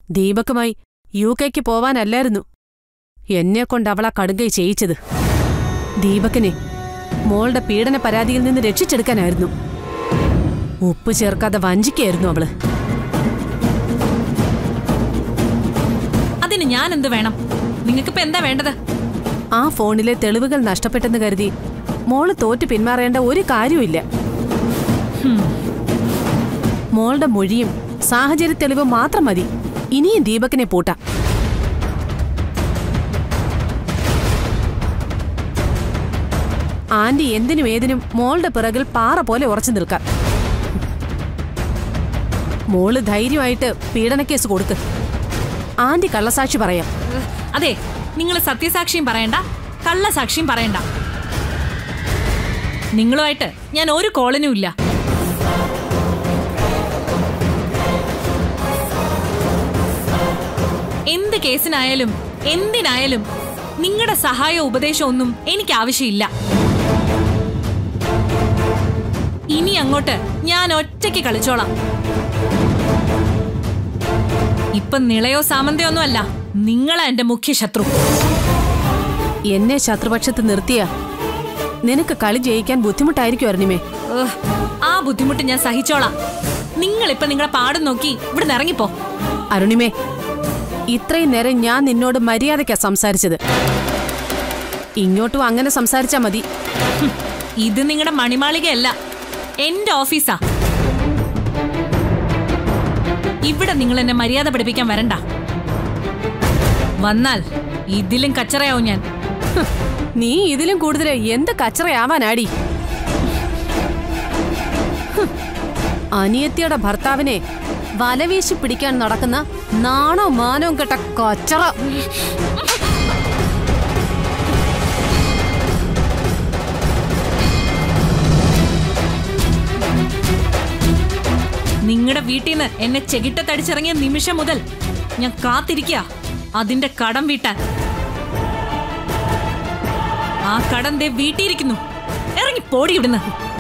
ദീപക്കുമായി U കെക്ക് പോവാനല്ലായിരുന്നു എന്നെ കൊണ്ട് അവളാ കടുങ്കൈ ചെയ്യിച്ചത് ദീപക്കിനെ മോളുടെ പീഡന പരാതിയിൽ നിന്ന് രക്ഷിച്ചെടുക്കാനായിരുന്നു ഉപ്പ് ചേർക്കാതെ വഞ്ചിക്കായിരുന്നു അവള് അതിന് ഞാൻ എന്ത് വേണം നിങ്ങൾക്കിപ്പോ എന്താ വേണ്ടത് ആ ഫോണിലെ തെളിവുകൾ നഷ്ടപ്പെട്ടെന്ന് കരുതി മോള് തോറ്റു പിന്മാറേണ്ട ഒരു കാര്യവുമില്ല മോളുടെ മൊഴിയും സാഹചര്യ തെളിവും മാത്രം മതി ഇനിയും ദീപകിനെ പൂട്ടാം ആന്റി എന്തിനും ഏതിനും മോളുടെ പിറകിൽ പാറ പോലെ ഉറച്ചു നിൽക്കാം മോള് ധൈര്യമായിട്ട് പീഡനക്കേസ് കൊടുക്ക് ആന്റി കള്ളസാക്ഷി പറയാം ഉഹ്, അതെ നിങ്ങൾ സത്യസാക്ഷിയും പറയണ്ട കള്ളസാക്ഷിയും പറയണ്ട നിങ്ങളുമായിട്ട് ഞാൻ ഒരു കോളിനും ഇല്ല എന്ത് കേസിനായാലും എന്തിനായാലും നിങ്ങളുടെ സഹായ ഉപദേശം ഒന്നും എനിക്ക് ആവശ്യമില്ല ഇനി അങ്ങോട്ട് ഞാൻ ഒറ്റയ്ക്ക് കളിച്ചോളാം ഇപ്പൊ നിളയോ സാമന്തയോ ഒന്നും അല്ല നിങ്ങളാ എന്റെ മുഖ്യ ശത്രു എന്നെ ശത്രുപക്ഷത്ത് നിർത്തിയ നിനക്ക് കളി ജയിക്കാൻ ബുദ്ധിമുട്ടായിരിക്കും അരുണിമേ ഉഹ്, ആ ബുദ്ധിമുട്ട് ഞാൻ സഹിച്ചോളാം നിങ്ങൾ ഇപ്പൊ നിങ്ങളെ പാടും നോക്കി ഇവിടുന്ന് ഇറങ്ങിപ്പോ അരുണിമേ ഇത്രയും നേരം ഞാൻ നിന്നോട് മര്യാദയ്ക്കാ സംസാരിച്ചത് ഇങ്ങോട്ടും അങ്ങനെ സംസാരിച്ചാ മതി ഹും, ഇത് നിങ്ങളുടെ മണിമാളികയല്ല എന്റെ ഓഫീസാ ഇവിടെ നിങ്ങൾ എന്നെ മര്യാദ പഠിപ്പിക്കാൻ വരണ്ട വന്നാൽ ഇതിലും കച്ചറയാവും ഞാൻ ഹ്, നീ ഇതിലും കൂടുതൽ എന്ത് കച്ചറയാവാനാടി ഹ്, അനിയത്തിയുടെ ഭർത്താവിനെ വലവീശി പിടിക്കാൻ നടക്കുന്ന നാണോ മാനവും കെട്ട കച്ചറ നിങ്ങളുടെ വീട്ടിൽ നിന്ന് എന്നെ ചെകിട്ടത്തടിച്ചിറങ്ങിയ നിമിഷം മുതൽ ഞാൻ കാത്തിരിക്കുക അതിന്റെ കടം വീട്ടാൻ ആ കടം ദേ വീട്ടിയിരിക്കുന്നു ഇറങ്ങി പോടി ഇവിടുന്ന്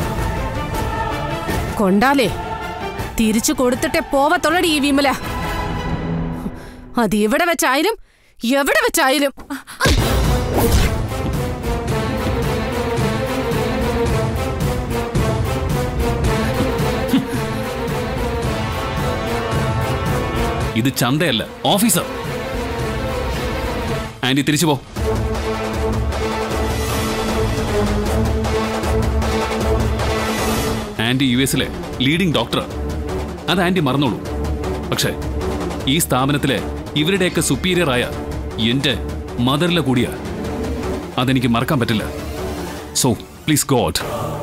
കൊണ്ടാലേ തിരിച്ചു കൊടുത്തിട്ടേ പോവത്തുള്ളടി ഈ വിമല അത് ഇവിടെ വെച്ചായാലും എവിടെ വെച്ചായാലും ഇത് ചന്തയല്ല ഓഫീസർ ആന്റി തിരിച്ചു പോ ആന്റി യു എസിലെ ലീഡിംഗ് ഡോക്ടർ അത് ആന്റി മറന്നോളൂ പക്ഷേ ഈ സ്ഥാപനത്തിലെ ഇവരുടെയൊക്കെ സുപ്പീരിയർ ആയ എന്റെ മദറിലെ കൂടിയാ അതെനിക്ക് മറക്കാൻ പറ്റില്ല സോ പ്ലീസ് ഗോഡ്